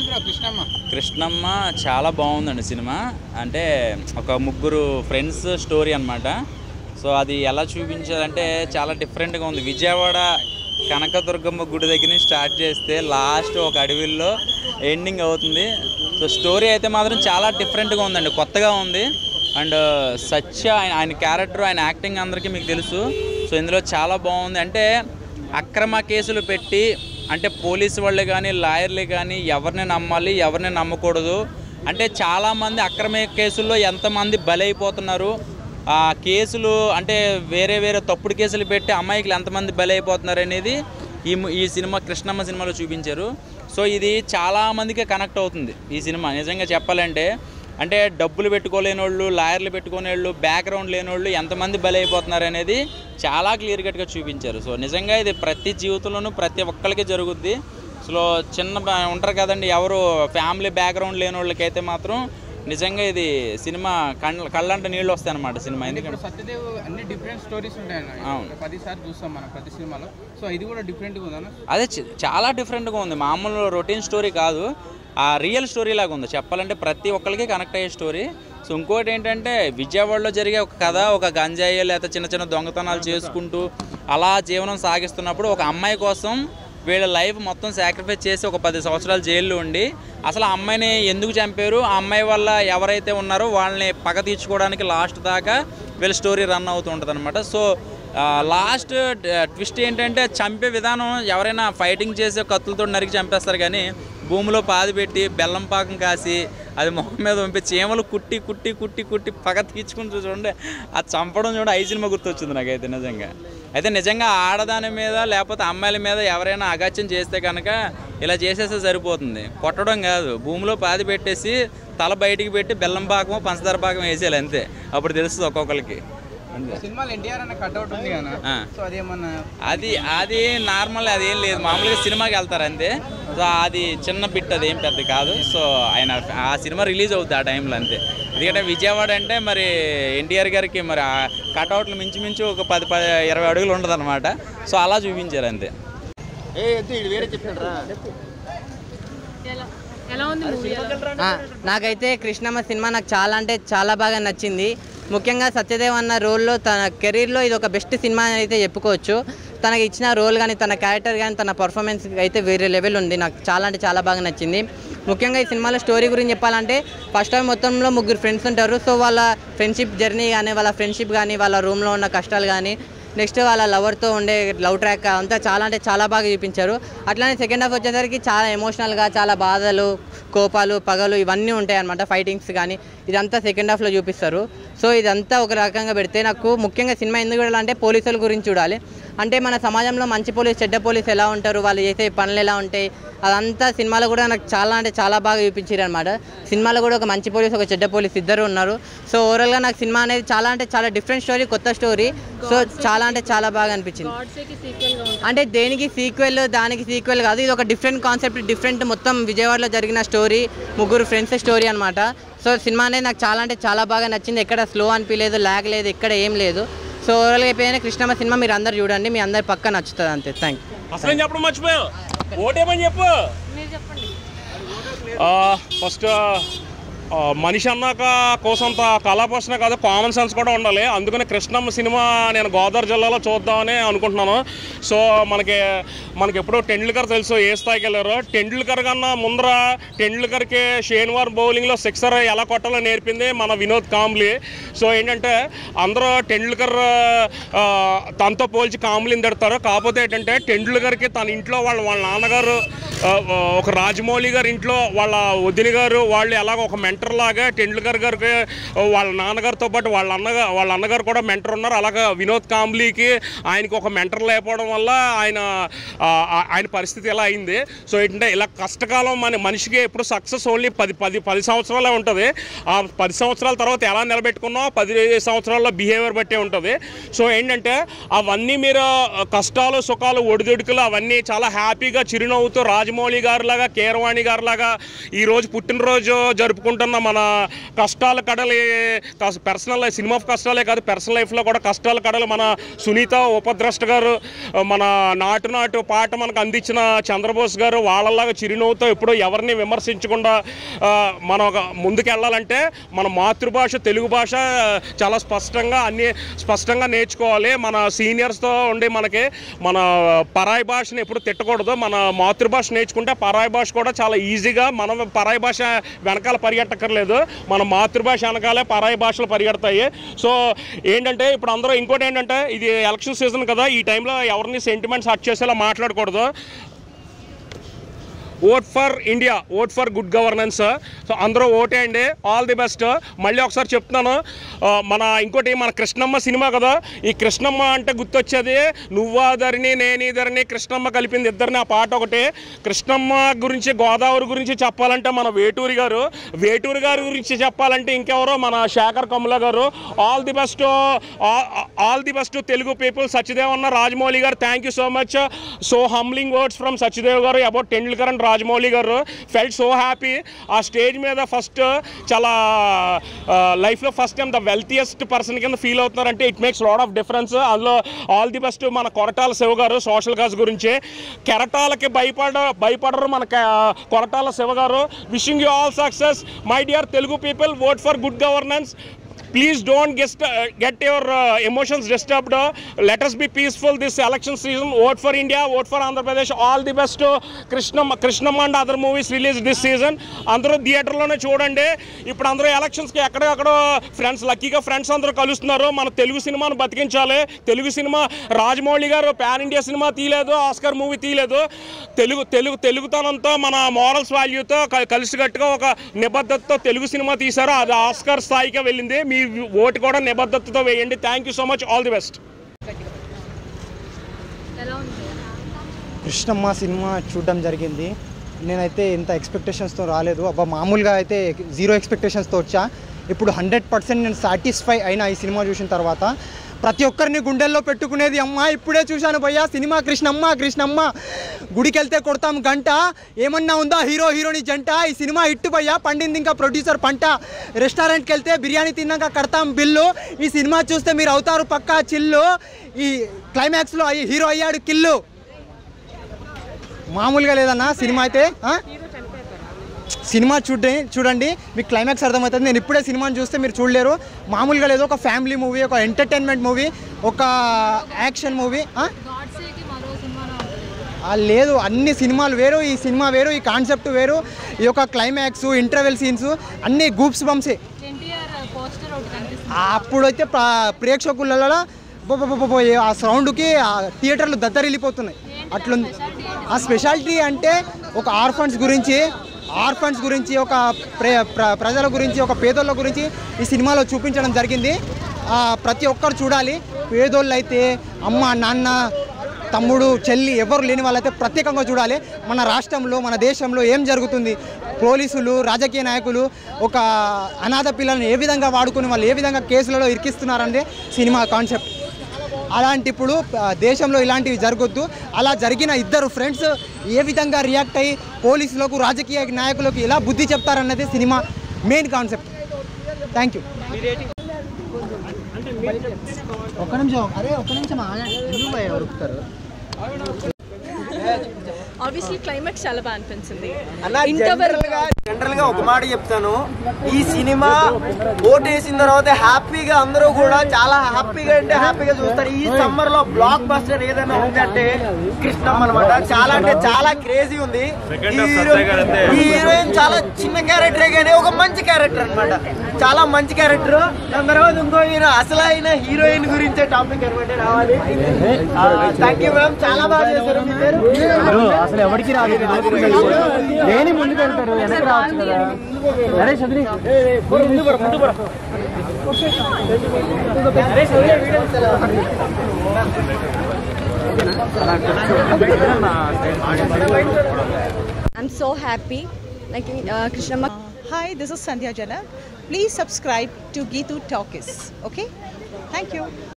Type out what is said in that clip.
Bro Krishnamma Krishnamma చాలా బాగుందండి cinema అంటే ఒక ముగ్గురు ఫ్రెండ్స్ స్టోరీ అన్నమాట సో అది ఎలా చూపించాలంటే చాలా డిఫరెంట్గా ఉంది విజయవాడ కనకదుర్గమ్మ గుడి దగ్గర నుంచి స్టార్ట్ చేస్తే లాస్ట్ ఒక అడవిలో ఎండింగ్ అవుతుంది సో స్టోరీ అయితే మాత్రం చాలా డిఫరెంట్గా ఉందండి కొత్తగా ఉంది అండ్ సత్య ఆయన ఆయన క్యారెక్టర్ ఆయన యాక్టింగ్ అందరికీ మీకు తెలుసు సో ఇందులో చాలా బాగుంది అంటే అక్రమ కేసులు పెట్టి అంటే పోలీసు వాళ్ళే కానీ లాయర్లే కానీ ఎవరిని నమ్మాలి ఎవరిని నమ్మకూడదు అంటే చాలామంది అక్రమ కేసుల్లో ఎంతమంది బలైపోతున్నారు ఆ కేసులు అంటే వేరే వేరే తప్పుడు కేసులు పెట్టి అమాయకులు ఎంతమంది బలైపోతున్నారు అనేది ఈ ము- ఈ సినిమా కృష్ణమ్మ సినిమాలో చూపించారు సో ఇది చాలామందికి కనెక్ట్ అవుతుంది ఈ సినిమా నిజంగా చెప్పాలంటే అంటే డబ్బులు పెట్టుకోలేని వాళ్ళు లాయర్లు పెట్టుకునే వాళ్ళు బ్యాక్గ్రౌండ్ లేని వాళ్ళు ఎంతమంది బలైపోతున్నారు అనేది చాలా క్లియర్ కట్గా చూపించారు సో నిజంగా ఇది ప్రతి జీవితంలోనూ ప్రతి ఒక్కరికి జరుగుద్ది సో చిన్న బ- ఉంటారు కదండి ఎవరు ఫ్యామిలీ బ్యాక్గ్రౌండ్ లేని వాళ్ళకైతే మాత్రం నిజంగా ఇది సినిమా కళ్ళ కళ్ళంట నీళ్ళు వస్తాయి అనమాట సినిమా ఇప్పుడు ఎందుకంటే సత్యదేవ్ అన్ని డిఫరెంట్ స్టోరీస్ ఉంటాయి అన్న అవును. పది సార్లు చూస్తాం మనం ప్రతి సినిమాలో సో ఇది కూడా డిఫరెంట్గా ఉందన్న అదే చ- చాలా డిఫరెంట్గా ఉంది మామూలు రొటీన్ స్టోరీ కాదు ఆ రియల్ స్టోరీ లాగా ఉంది చెప్పాలంటే ప్రతి ఒక్కరికి కనెక్ట్ అయ్యే స్టోరీ సో ఇంకోటి ఏంటంటే విజయవాడలో జరిగే ఒక కథ ఒక గంజాయి లేకపోతే చిన్న చిన్న దొంగతనాలు చేసుకుంటూ అలా జీవనం సాగిస్తున్నప్పుడు ఒక అమ్మాయి కోసం వీళ్ళ లైఫ్ మొత్తం సాక్రిఫైస్ చేసి ఒక పది సంవత్సరాలు జైల్లో ఉండి అసలు ఆ అమ్మాయిని ఎందుకు చంపారు ఆ అమ్మాయి వల్ల ఎవరైతే ఉన్నారో వాళ్ళని పగ తీర్చుకోవడానికి లాస్ట్ దాకా వీళ్ళ స్టోరీ రన్ అవుతూ ఉంటుంది అనమాట సో లాస్ట్ ట్విస్ట్ ఏంటంటే చంపే విధానం ఎవరైనా ఫైటింగ్ చేసే కత్తులతో నరికి చంపేస్తారు కానీ భూమిలో పాది పెట్టి బెల్లం పాకం కాసి అది మొహం మీద పంపి చీమలు కుట్టి కుట్టి కుట్టి కుట్టి పగ తీర్చుకుని చూడండి ఆ చంపడం చూడ ఐ సినిమా గుర్తొచ్చింది నాకైతే నిజంగా అయితే నిజంగా ఆడదాని మీద లేకపోతే అమ్మాయిల మీద ఎవరైనా అగాత్యం చేస్తే కనుక ఇలా చేసేస్తే సరిపోతుంది కొట్టడం కాదు భూమిలో పాది పెట్టేసి తల బయటికి పెట్టి బెల్లం పాకం పంచదార పాకం వేసేయాలి అంతే అప్పుడు తెలుస్తుంది ఒక్కొక్కరికి అంతే సినిమాలో ఎన్టీఆర్ అన్న కట్అవుట్ ఉంది కదా ఆ. సో అదేమన్నా అది అది నార్మల్ అది ఏం లేదు మామూలుగా సినిమాకి వెళ్తారు అంతే సో అది చిన్న బిట్ అది ఏం పెద్ద కాదు సో ఆయన ఆ సినిమా రిలీజ్ అవుతుంది ఆ టైంలో అంతే ఎందుకంటే విజయవాడ అంటే మరి ఎన్టీఆర్ గారికి మరి ఆ కటౌట్లు మించుమించు ఒక పది పది ఇరవై అడుగులు ఉండదు సో అలా చూపించారు అంతే ఎలా ఎలా ఉంది మూవీ ఆ, నాకైతే కృష్ణమ్మ సినిమా నాకు చాలా అంటే చాలా బాగా నచ్చింది ముఖ్యంగా సత్యదేవ్ అన్న రోల్లో తన కెరీర్లో ఇది ఒక బెస్ట్ సినిమా అని అయితే చెప్పుకోవచ్చు తనకి ఇచ్చిన రోల్ కానీ తన క్యారెక్టర్ కానీ తన పర్ఫార్మెన్స్ అయితే వేరే లెవెల్ ఉంది నాకు చాలా అంటే చాలా బాగా నచ్చింది ముఖ్యంగా ఈ సినిమాలో స్టోరీ గురించి చెప్పాలంటే ఫస్ట్ టైం మొత్తంలో ముగ్గురు ఫ్రెండ్స్ ఉంటారు సో వాళ్ళ ఫ్రెండ్షిప్ జర్నీ కానీ వాళ్ళ ఫ్రెండ్షిప్ కానీ వాళ్ళ రూమ్లో ఉన్న కష్టాలు కానీ నెక్స్ట్ వాళ్ళ లవర్తో ఉండే లవ్ ట్రాక్ అంతా చాలా అంటే చాలా బాగా చూపించారు అట్లానే సెకండ్ హాఫ్ వచ్చేసరికి చాలా ఎమోషనల్గా చాలా బాధలు కోపాలు పగలు ఇవన్నీ ఉంటాయి అనమాట ఫైటింగ్స్ కానీ ఇదంతా సెకండ్ హాఫ్లో చూపిస్తారు సో ఇదంతా ఒక రకంగా పెడితే నాకు ముఖ్యంగా సినిమా ఎందుకు చూడాలంటే పోలీసుల గురించి చూడాలి అంటే మన సమాజంలో మంచి పోలీస్ చెడ్డ పోలీస్ ఎలా ఉంటారు వాళ్ళు చేసే పనులు ఎలా ఉంటాయి అదంతా సినిమాలో కూడా నాకు చాలా అంటే చాలా బాగా చూపించారు అనమాట సినిమాలో కూడా ఒక మంచి పోలీస్ ఒక చెడ్డ పోలీస్ ఇద్దరు ఉన్నారు సో ఓవరాల్గా నాకు సినిమా అనేది చాలా అంటే చాలా డిఫరెంట్ స్టోరీ కొత్త స్టోరీ సో చాలా అంటే చాలా బాగా అనిపించింది గాడ్సేకి సీక్వెల్ గా ఉంది అంటే దేనికి సీక్వెల్ దానికి సీక్వెల్ కాదు ఇది ఒక డిఫరెంట్ కాన్సెప్ట్ డిఫరెంట్ మొత్తం విజయవాడలో జరిగిన స్టోరీ ముగ్గురు ఫ్రెండ్స్ స్టోరీ అనమాట సో సినిమా అనేది నాకు చాలా అంటే చాలా బాగా నచ్చింది ఎక్కడ స్లో అనిపించలేదు ల్యాగ్ లేదు ఎక్కడ ఏం లేదు సో ఓవరాల్గా అయిపోయిన కృష్ణమ్మ సినిమా మీరు అందరు చూడండి మీ అందరు పక్క నచ్చుతుంది అంతే థ్యాంక్ యూ అసలు ఏం చెప్పడం మర్చిపోయావు ఓటేమని చెప్పు మీరు చెప్పండి ఫస్ట్ మనిషి అన్నాక కోసంత కళాపోషణ కాదు కామన్ సెన్స్ కూడా ఉండాలి అందుకని కృష్ణమ్మ సినిమా నేను గోదావరి జిల్లాలో చూద్దామని అనుకుంటున్నాను సో మనకి మనకి ఎప్పుడో టెండూల్కర్ తెలుసు ఏ స్థాయికి వెళ్ళారో టెండూల్కర్ కన్నా ముందర టెండూల్కర్కి షేన్వార్ బౌలింగ్లో సిక్సర్ ఎలా కొట్టాలో నేర్పింది మన వినోద్ కాంబ్లీ సో ఏంటంటే అందరూ టెండూల్కర్ ఆ, తనతో పోల్చి కాంబ్లీని తిడతారు కాకపోతే ఏంటంటే టెండూల్కర్కి తన ఇంట్లో వాళ్ళ వాళ్ళ నాన్నగారు ఆ, ఒక రాజమౌళి గారి ఇంట్లో వాళ్ళ వదిన గారు వాళ్ళు ఎలాగ ఒక మెంటర్ లాగా టెండూల్కర్ గారికి వాళ్ళ నాన్నగారితో పాటు వాళ్ళ అన్నగా వాళ్ళ అన్నగారు కూడా మెంటర్ ఉన్నారు అలాగే వినోద్ కాంబ్లీకి ఆయనకి ఒక మెంటర్ లేకపోవడం వల్ల ఆయన ఆ, ఆ- ఆయన పరిస్థితి ఎలా అయింది సో ఏంటంటే ఇలా కష్టకాలం మన మనిషికి ఎప్పుడు సక్సెస్ ఓన్లీ పది పది పది సంవత్సరాలే ఉంటుంది ఆ పది సంవత్సరాల తర్వాత ఎలా నిలబెట్టుకున్నాం పది సంవత్సరాల్లో బిహేవియర్ బట్టే ఉంటుంది సో ఏంటంటే అవన్నీ మీరు ఆ, కష్టాలు సుఖాలు ఒడిదొడుకులు అవన్నీ చాలా హ్యాపీగా చిరునవ్వుతూ రాజమౌళి గారిలాగా కీరవాణి గారిలాగా ఈరోజు పుట్టినరోజు జరుపుకుంటున్న ఏదన్నా మన కష్టాల కడలి పర్సనల్ లైఫ్ సినిమా కష్టాలే కాదు పర్సనల్ లైఫ్లో కూడా కష్టాల కడలు మన సునీత ఉపద్రష్ట గారు మన నాటు నాటు పాట మనకు అందించిన చంద్రబోస్ గారు వాళ్ళలాగా చిరునవ్వుతో ఎప్పుడూ ఎవరిని విమర్శించకుండా ఆ, మనం ఒక ముందుకు వెళ్ళాలంటే మన మాతృభాష తెలుగు భాష చాలా స్పష్టంగా అన్ని స్పష్టంగా నేర్చుకోవాలి మన సీనియర్స్తో ఉండి మనకి మన పరాయి భాషని ఎప్పుడు తిట్టకూడదు మన మాతృభాష నేర్చుకుంటే పరాయి భాష కూడా చాలా ఈజీగా మనం పరాయి భాష వెనకాల పరిగెట్టక్కర్లేదు మన మాతృభాష వెనకాలే పరాయి భాషలు పరిగెడతాయి సో ఏంటంటే ఇప్పుడు అందరూ ఇంకోటి ఏంటంటే ఇది ఎలక్షన్ సీజన్ కదా ఈ టైంలో ఎవరిని సెంటిమెంట్స్ హట్ చేసేలా మాట్లాడకూడదు vote for India vote for good governance so అందరూ ఓటేయండి ఆల్ ది బెస్ట్ మళ్ళీ ఒకసారి చెప్తున్నాను ఆ, మన ఇంకోటి మన కృష్ణమ్మ సినిమా కదా ఈ కృష్ణమ్మ అంటే గుర్తొచ్చేది నువ్వాదరిని నేనీదరిని కృష్ణమ్మ కలిపింది ఇద్దరిని ఆ పాట ఒకటి కృష్ణమ్మ గురించి గోదావరి గురించి చెప్పాలంటే మన వేటూరి గారు వేటూరి గారి గురించి చెప్పాలంటే ఇంకెవరో మన Shekhar Kamala garu all the best all the best Telugu people Satyadev అన్న Rajamouli garu thank you so much so humbling words from Satyadev garu about Tendulkar and Rajamouli garu felt so happy ఆ స్టేజ్ మీద ఫస్ట్ చాలా లైఫ్లో first time the wealthiest person కింద ఫీల్ అవుతున్నారంటే it makes lot of difference అందులో all the best మన కొరటాల శివ గారు సోషల్ కాజ్ గురించి కెరటాలకి భయపడ భయపడరు మన క- కొరటాల శివ గారు wishing you all success my dear Telugu people vote for good governance please don't guest get your emotions disturbed let us B peaceful this election season vote for India vote for Andhra Pradesh all the best Krishnamma Krishnamma and other movies release this season అందరూ థియేటర్లోనే చూడండి ఇప్పుడు అందరూ ఎలక్షన్స్కి ఎక్కడెక్కడో friends లక్కీగా friends అందరూ కలుస్తున్నారు మన తెలుగు సినిమాను బతికించాలి Telugu cinema Rajamouli garu pan India cinema తీయలేదు ఆస్కర్ మూవీ తీయలేదు తెలుగు తెలుగు తెలుగుతనంతో మన మారల్స్ వాల్యూతో కలిసికట్టుగా ఒక నిబద్ధతతో తెలుగు సినిమా తీశారు అది ఆస్కర్ స్థాయికి వెళ్ళింది మీ ఓటు కూడా నిబద్ధతతో వేయండి thank you so much all the best ఎలా ఉంది కృష్ణమ్మ సినిమా చూడడం జరిగింది నేనైతే ఇంత ఎక్స్పెక్టేషన్స్తో రాలేదు అబ్బా మామూలుగా అయితే జీరో ఎక్స్పెక్టేషన్స్తో వచ్చా ఇప్పుడు హండ్రెడ్ పర్సెంట్ నేను సాటిస్ఫై అయినా ఈ సినిమా చూసిన తర్వాత ప్రతి ఒక్కరిని గుండెల్లో పెట్టుకునేది అమ్మ ఇప్పుడే చూశాను భయ్యా సినిమా కృష్ణమ్మ కృష్ణమ్మ గుడికి వెళ్తే కొడతాం గంట ఏమన్నా ఉందా హీరో హీరోని జంట ఈ సినిమా హిట్ భయ్యా పండింది ఇంకా ప్రొడ్యూసర్ పంట రెస్టారెంట్కి వెళ్తే బిర్యానీ తిన్నాక కడతాం బిల్లు ఈ సినిమా చూస్తే మీరు అవుతారు పక్కా చిల్లు ఈ క్లైమాక్స్లో ఈ హీరో అయ్యాడు కిల్లు మామూలుగా లేదన్న సినిమా అయితే ఆ? సినిమా చూడండి చూడండి మీకు క్లైమాక్స్ అర్థమవుతుంది నేను ఇప్పుడే సినిమాని చూస్తే మీరు చూడలేరు మామూలుగా లేదు ఒక ఫ్యామిలీ మూవీ ఒక ఎంటర్టైన్మెంట్ మూవీ ఒక యాక్షన్ మూవీ గాడ్సేకి మరో సినిమాలో ఆ, లేదు అన్ని సినిమాలు వేరు ఈ సినిమా వేరు ఈ కాన్సెప్ట్ వేరు ఈ యొక్క క్లైమాక్స్ ఇంటర్వెల్ సీన్స్ అన్ని గూప్స్ బంప్సే ఎన్టీఆర్ పోస్టర్ ఒకటి కనిపిస్తుంది అప్పుడైతే ప్ర- ప్రేక్షకులలో బొ- బొ- బొ- బొ- ఆ సౌండ్కి ఆ థియేటర్లు దద్దరిల్లిపోతున్నాయి అట్లుంది ఆ స్పెషాలిటీ అంటే ఒక ఆర్ఫన్స్ గురించి ఆర్ఫన్స్ గురించి ఒక ప్రే ప్ర- ప్రజల గురించి ఒక పేదోళ్ళ గురించి ఈ సినిమాలో చూపించడం జరిగింది ఆ, ప్రతి ఒక్కరు చూడాలి పేదోళ్ళు అయితే అమ్మ నాన్న తమ్ముడు చెల్లి ఎవరు లేని వాళ్ళైతే ప్రత్యేకంగా చూడాలి మన రాష్ట్రంలో మన దేశంలో ఏం జరుగుతుంది పోలీసులు రాజకీయ నాయకులు ఒక అనాథ పిల్లల్ని ఏ విధంగా వాడుకొని వాళ్ళు ఏ విధంగా కేసులలో ఇరికిస్తున్నారంటే సినిమా కాన్సెప్ట్ అలాంటి ఇప్పుడు ఆ, దేశంలో ఇలాంటివి జరగొద్దు అలా జరిగిన ఇద్దరు ఫ్రెండ్స్ ఏ విధంగా రియాక్ట్ అయ్యి పోలీసులకు రాజకీయ నాయకులకు ఎలా బుద్ధి చెప్తారన్నది cinema main concept thank you ఒక్క నిమిషం అరే ఒక్క నిమిషం ఉరుకుతారు ఆబ్వియస్లీ క్లైమాక్స్ చాలా బాగా అనిపించింది అన్న జనరల్ గా జనరల్ గా ఒక మాట చెప్తాను ఈ సినిమా ఓటేసిన తర్వాత హ్యాపీగా అందరూ కూడా చాలా హ్యాపీగా అంటే హ్యాపీగా చూస్తారు ఈ సమ్మర్ లో బ్లాక్ బస్టర్ ఏదైనా ఉందంటే కృష్ణం అనమాట చాలా అంటే చాలా క్రేజీ ఉంది ఈ హీరో- ఈ హీరోయిన్ చాలా చిన్న క్యారెక్టరే కానీ ఒక మంచి క్యారెక్టర్ అన్నమాట చాలా మంచి క్యారెక్టర్ దాని తర్వాత ఇంకో హీరో అసలు అయిన హీరోయిన్ గురించే టాపిక్ అనమాట రావాలి థ్యాంక్ యూ మ్యామ్ చాలా బాగా చేశారు మీ పేరు అసలు ఎవరికి రాదు లేని ముందుకు వెళ్తారు వెనక్కి రావచ్చు కదా అరే చదివి I'm so happy like Krishnamma Hi, this is Sandhya Jana. Please subscribe to Geetu Talkies. Okay? Thank you.